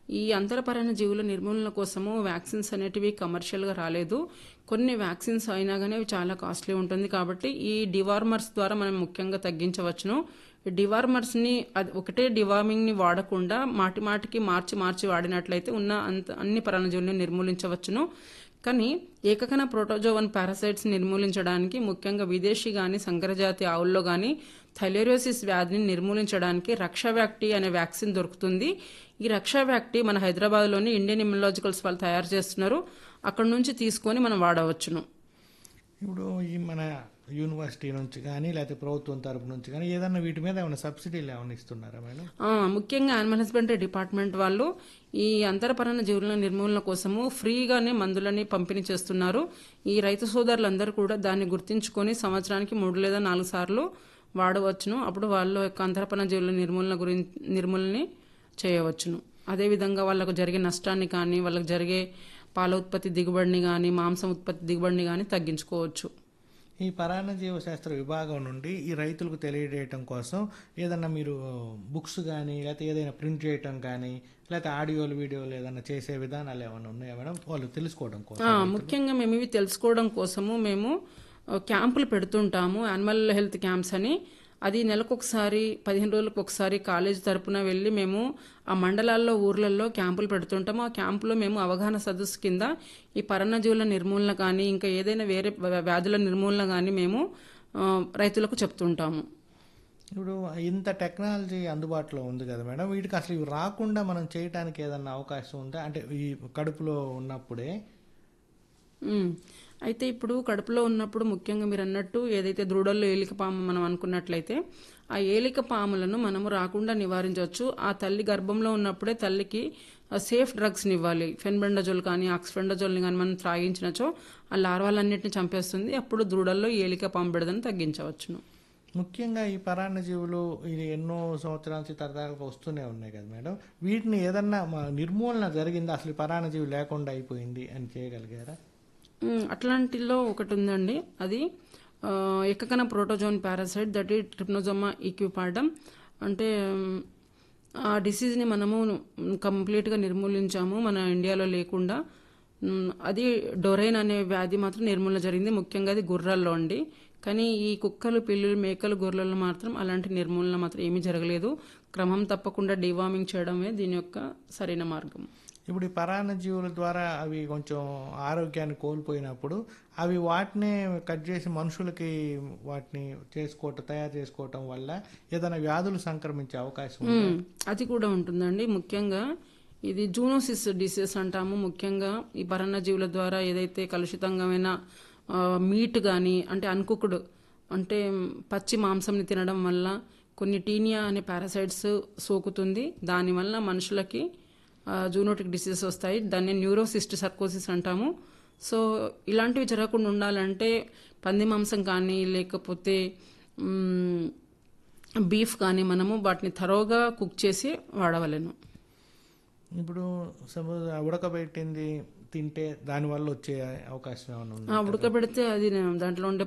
ఈ అంతరపరాన్న జీవుల నిర్మూలన కోసము వ్యాక్సిన్స్ అనేటివి కమర్షియల్గా రాలేదు కొన్ని వ్యాక్సిన్స్ అయినా కానీ అవి చాలా కాస్ట్లీ ఉంటుంది కాబట్టి ఈ డివార్మర్స్ ద్వారా మనం ముఖ్యంగా తగ్గించవచ్చును ఈ డివార్మర్స్ని అది ఒకటే డివార్మింగ్ని వాడకుండా మాటి మాటికి మార్చి మార్చి వాడినట్లయితే ఉన్న అంత అన్ని పరాన్నజీవులను నిర్మూలించవచ్చును కానీ ఏకకణ ప్రోటోజోవన్ పారాసైట్స్ నిర్మూలించడానికి ముఖ్యంగా విదేశీ కానీ సంకరజాతి ఆవుల్లో కానీ థైలేరియోసిస్ వ్యాధిని నిర్మూలించడానికి రక్షావ్యాక్టి అనే వ్యాక్సిన్ దొరుకుతుంది ఈ రక్షావ్యాక్టి మన హైదరాబాద్లోని ఇండియన్ ఇమ్యునాలజికల్స్ వాళ్ళు తయారు చేస్తున్నారు అక్కడ నుంచి తీసుకొని మనం వాడవచ్చును ఇప్పుడు ఈ మన యూనివర్సిటీ నుంచి కానీ లేకపోతే ప్రభుత్వం తరపు నుంచి కానీ ఏదన్నా వీటి మీద ఏమైనా సబ్సిడీలు ఏమైనా ఇస్తున్నారా మేడం ఆ, ముఖ్యంగా యానిమల్ హస్బెండరీ డిపార్ట్మెంట్ వాళ్ళు ఈ అంతరపరణ జీవుల నిర్మూలన కోసము ఫ్రీగానే మందులని పంపిణీ చేస్తున్నారు ఈ రైతు సోదరులందరూ కూడా దాన్ని గుర్తించుకొని సంవత్సరానికి మూడు లేదా నాలుగు సార్లు వాడవచ్చును అప్పుడు వాళ్ళ యొక్క అంతరపరణ జీవుల నిర్మూలన గురించి నిర్మూలనని చేయవచ్చును అదేవిధంగా వాళ్ళకు జరిగే నష్టాన్ని కానీ వాళ్ళకు జరిగే పాల ఉత్పత్తి దిగుబడిని కానీ మాంసం ఉత్పత్తి దిగుబడిని కానీ తగ్గించుకోవచ్చు ఈ పరాన్న జీవశాస్త్ర విభాగం నుండి ఈ రైతులకు తెలియజేయటం కోసం ఏదన్నా మీరు బుక్స్ కానీ లేకపోతే ఏదైనా ప్రింట్ చేయటం కానీ లేకపోతే ఆడియోలు వీడియోలు ఏదైనా చేసే విధానాలు ఏమైనా ఉన్నాయా మేడం వాళ్ళు తెలుసుకోవడం కోసం ఆ, ముఖ్యంగా మేము ఇవి తెలుసుకోవడం కోసము మేము ఆ, క్యాంపులు పెడుతుంటాము యానిమల్ హెల్త్ క్యాంప్స్ అని అది నెలకొకసారి పదిహేను రోజులకు ఒకసారి కాలేజ్ తరపున వెళ్ళి మేము ఆ మండలాల్లో ఊర్లలో క్యాంపులు పెడుతుంటాము ఆ క్యాంపులో మేము అవగాహన సదస్సు కింద ఈ పరన్నజీవుల నిర్మూలన కానీ ఇంకా ఏదైనా వేరే వ్య- వ్యాధుల నిర్మూలన కానీ మేము ఆ, రైతులకు చెప్తుంటాము ఇప్పుడు ఇంత టెక్నాలజీ అందుబాటులో ఉంది కదా మేడం వీటికి అసలు ఇవి రాకుండా మనం చేయటానికి ఏదన్నా అవకాశం ఉందా అంటే ఈ కడుపులో ఉన్నప్పుడే ఉమ్. అయితే ఇప్పుడు కడుపులో ఉన్నప్పుడు ముఖ్యంగా మీరు అన్నట్టు ఏదైతే దృఢల్లో ఏలిక పాము మనం అనుకున్నట్లయితే ఆ ఏలిక పాములను మనము రాకుండా నివారించవచ్చు ఆ తల్లి గర్భంలో ఉన్నప్పుడే తల్లికి సేఫ్ డ్రగ్స్ని ఇవ్వాలి ఫెన్బెండజోల్ కానీ ఆక్స్ఫెండజోల్ని కానీ మనం త్రాగించినచో ఆ లార్వాలన్నింటిని చంపేస్తుంది అప్పుడు దృఢల్లో ఏలిక పాము బిడదని తగ్గించవచ్చును ముఖ్యంగా ఈ పరాన్నజీవులు ఇది ఎన్నో సంవత్సరాల నుంచి తరతరాలుగా వస్తూనే ఉన్నాయి కదా మేడం వీటిని ఏదన్నా మా నిర్మూలన జరిగిందా అసలు ఈ పరాన్నజీవి లేకుండా అయిపోయింది అని చేయగలిగారా మ్, అట్లాంటిలో ఒకటి ఉందండి అది ఆ, ఎక్కకన ప్రోటోజోన్ పారాసైట్ దట్ ఈ ట్రిప్నోజోమా ఈక్విపాడమ్ అంటే మ్, ఆ డిసీజ్ని మనము కంప్లీట్గా నిర్మూలించాము మన ఇండియాలో లేకుండా మ్, అది డొరైన్ అనే వ్యాధి మాత్రం నిర్మూలన జరిగింది ముఖ్యంగా అది గుర్రాల్లో అండి కానీ ఈ కుక్కలు పిల్లులు మేకలు గొర్రెల్లో మాత్రం అలాంటి నిర్మూలన మాత్రం ఏమీ జరగలేదు క్రమం తప్పకుండా డివార్మింగ్ చేయడమే దీని యొక్క సరైన మార్గం ఇప్పుడు ఈ పరాన్నజీవుల ద్వారా అవి కొంచెం ఆరోగ్యాన్ని కోల్పోయినప్పుడు అవి వాటినే కట్ చేసి మనుషులకి వాటిని చేసుకోవటం తయారు చేసుకోవటం వల్ల ఏదైనా వ్యాధులు సంక్రమించే అవకాశం ఉంది మ్మ్. అది కూడా ఉంటుందండి ముఖ్యంగా ఇది జూనోసిస్ డిసీజ్ అంటాము ముఖ్యంగా ఈ పరన్నజీవుల ద్వారా ఏదైతే కలుషితంగా మీట్ కానీ అంటే అన్కుక్డ్ అంటే పచ్చి మాంసంని తినడం వల్ల కొన్ని టీనియా అనే పారాసైట్స్ సోకుతుంది దానివల్ల మనుషులకి జూనోటిక్ డిసీజెస్ వస్తాయి దాన్ని న్యూరోసిస్ట్ సర్కోసిస్ అంటాము సో ఇలాంటివి జరగకుండా ఉండాలంటే పంది మాంసం కానీ లేకపోతే మ్మ్, బీఫ్ కానీ మనము వాటిని థరోగా కుక్ చేసి వాడవలెను ఇప్పుడు సపోజ్ ఉడకబెట్టింది తింటే దానివల్ల వచ్చే అవకాశం ఏమైనా ఉంది ఆ, ఉడకబెడితే అది దాంట్లో ఉండే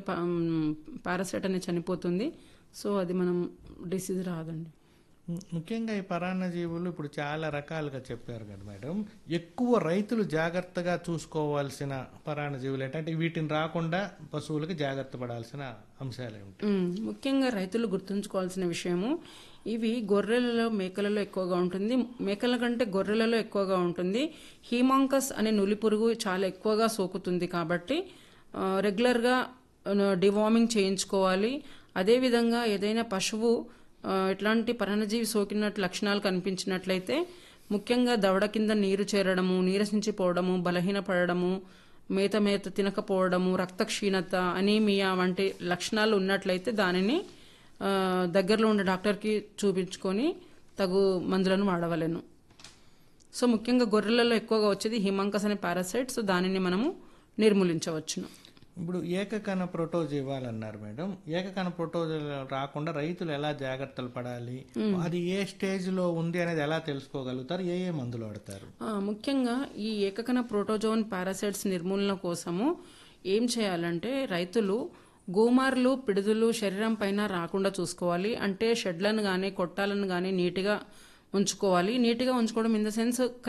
పారాసైట్ అనేది చనిపోతుంది సో అది మనం డిసీజ్ రాదండి ము- ముఖ్యంగా ఈ పరాన్నజీవులు ఇప్పుడు చాలా రకాలుగా చెప్పారు కదా మేడం ఎక్కువ రైతులు జాగ్రత్తగా చూసుకోవాల్సిన పరాన్నజీవులు ఏంటంటే వీటిని రాకుండా పశువులకి జాగ్రత్త పడాల్సిన అంశాలు ఏమిటి మ్మ్. ముఖ్యంగా రైతులు గుర్తుంచుకోవాల్సిన విషయము ఇవి గొర్రెలలో మేకలలో ఎక్కువగా ఉంటుంది మేకల కంటే గొర్రెలలో ఎక్కువగా ఉంటుంది హీమాంకస్ అనే నులి పురుగు చాలా ఎక్కువగా సోకుతుంది కాబట్టి ఆ, రెగ్యులర్గా ఆ, డివార్మింగ్ చేయించుకోవాలి అదేవిధంగా ఏదైనా పశువు ఆ, ఎట్లాంటి పరణజీవి సోకినట్టు లక్షణాలు కనిపించినట్లయితే ముఖ్యంగా దవడ కింద నీరు చేరడము నీరసించిపోవడము బలహీనపడడము మేత మేత తినకపోవడము రక్తక్షీణత అనీమియా వంటి లక్షణాలు ఉన్నట్లయితే దానిని ఆ, దగ్గరలో ఉండే డాక్టర్కి చూపించుకొని తగు మందులను వాడవలెను సో ముఖ్యంగా గొర్రెలలో ఎక్కువగా వచ్చేది హిమంకస్ అనే పారాసైట్ సో దానిని మనము నిర్మూలించవచ్చును ఇప్పుడు ఏకకణ ప్రోటోజ్ ఇవ్వాలన్నారు మేడం ఏకకణ ప్రోటోజ్ రాకుండా రైతులు ఎలా జాగ్రత్తలు పడాలి అది ఏ స్టేజ్ లో ఉంది అనేది ఎలా తెలుసుకోగలుగుతారు ఏ ఏ మందులు వాడతారు ఆ, ముఖ్యంగా ఈ ఏకకణ ప్రోటోజోన్ పారాసైట్స్ నిర్మూలన కోసము ఏం చేయాలంటే రైతులు గోమార్లు పిడుదులు శరీరం పైన రాకుండా చూసుకోవాలి అంటే షెడ్లను కానీ కొట్టాలను కానీ నీట్గా ఉంచుకోవాలి నీట్గా ఉంచుకోవడం ఇన్ ద సెన్స్